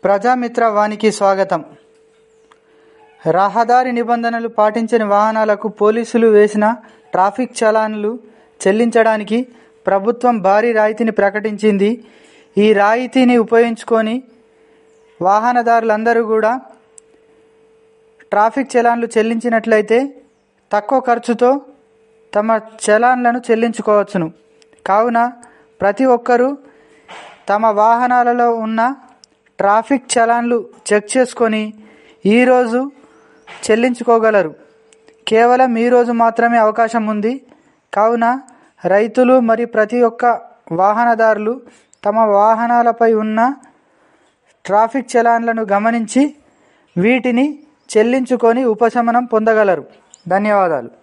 ప్రజామిత్ర వానికి స్వాగతం రహదారి నిబంధనలు పాటించని వాహనాలకు పోలీసులు వేసిన ట్రాఫిక్ చలాన్లు చెల్లించడానికి ప్రభుత్వం భారీ రాయితీని ప్రకటించింది ఈ రాయితీని ఉపయోగించుకొని వాహనదారులందరూ కూడా ట్రాఫిక్ చలాన్లు చెల్లించినట్లయితే తక్కువ ఖర్చుతో తమ చలాన్లను చెల్లించుకోవచ్చును కావున ప్రతి ఒక్కరూ తమ వాహనాలలో ఉన్న ట్రాఫిక్ చలాన్లు చెక్ చేసుకొని ఈరోజు చెల్లించుకోగలరు కేవలం ఈరోజు మాత్రమే అవకాశం ఉంది కావున రైతులు మరియు ప్రతి ఒక్క వాహనదారులు తమ వాహనాలపై ఉన్న ట్రాఫిక్ చలాన్లను గమనించి వీటిని చెల్లించుకొని ఉపశమనం పొందగలరు ధన్యవాదాలు